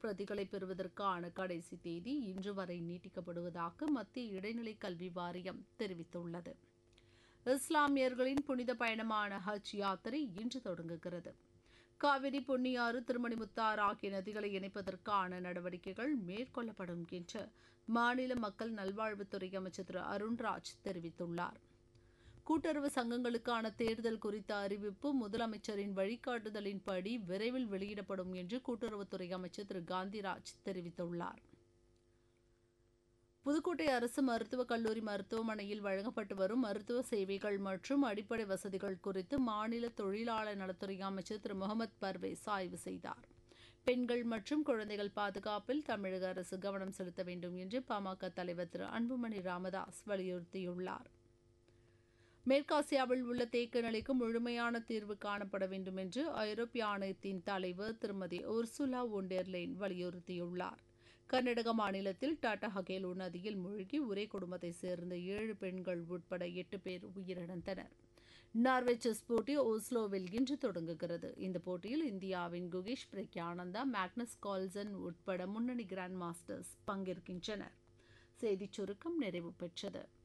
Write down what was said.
பிரதிகளை பெறுவதற்கான கடைசி தேதி இன்று வரை நீட்டிக்கப்படுவதாக மத்திய இடைநிலை கல்வி வாரியம் தெரிவித்துள்ளது இஸ்லாமியர்களின் புனித பயணமான ஹஜ் யாத்திரை இன்று தொடங்குகிறது காவிரி பொன்னியாறு திருமணிமுத்தாறு ஆகிய நதிகளை இணைப்பதற்கான நடவடிக்கைகள் மேற்கொள்ளப்படும் என்று மாநில மக்கள் நல்வாழ்வுத்துறை அமைச்சர் திரு அருண்ராஜ் தெரிவித்துள்ளார் கூட்டுறவு சங்கங்களுக்கான தேர்தல் குறித்த அறிவிப்பு முதலமைச்சரின் வழிகாட்டுதலின்படி விரைவில் வெளியிடப்படும் என்று கூட்டுறவுத்துறை அமைச்சர் திரு காந்திராஜ் தெரிவித்துள்ளார் புதுக்கோட்டை அரசு மருத்துவக் கல்லூரி மருத்துவமனையில் வழங்கப்பட்டு வரும் மருத்துவ சேவைகள் மற்றும் அடிப்படை வசதிகள் குறித்து மாநில தொழிலாளர் நலத்துறை அமைச்சர் திரு முகமது பர்வேஸ் ஆய்வு செய்தார் பெண்கள் மற்றும் குழந்தைகள் பாதுகாப்பில் தமிழக அரசு கவனம் செலுத்த வேண்டும் என்று பாமக தலைவர் திரு அன்புமணி ராமதாஸ் வலியுறுத்தியுள்ளார் மேற்காசியாவில் உள்ள தேக்க நிலைக்கு முழுமையான தீர்வு காணப்பட வேண்டும் என்று ஐரோப்பிய ஆணையத்தின் தலைவர் திருமதி உர்சுலா ஒண்டெர்லேன் வலியுறுத்தியுள்ளார் கர்நாடக மாநிலத்தில் டாடா ஹகேலு நதியில் மூழ்கி ஒரே குடும்பத்தைச் சேர்ந்த ஏழு பெண்கள் உட்பட எட்டு பேர் உயிரிழந்தனர் நார்வே செஸ் போட்டி ஓஸ்லோவில் இன்று தொடங்குகிறது இந்த போட்டியில் இந்தியாவின் குகேஷ் பிரக்யானந்தா மேக்னஸ் கால்சன் உட்பட முன்னணி கிராண்ட் மாஸ்டர்ஸ் பங்கேற்கின்றனர் செய்திச் சுருக்கம் நிறைவு பெற்றது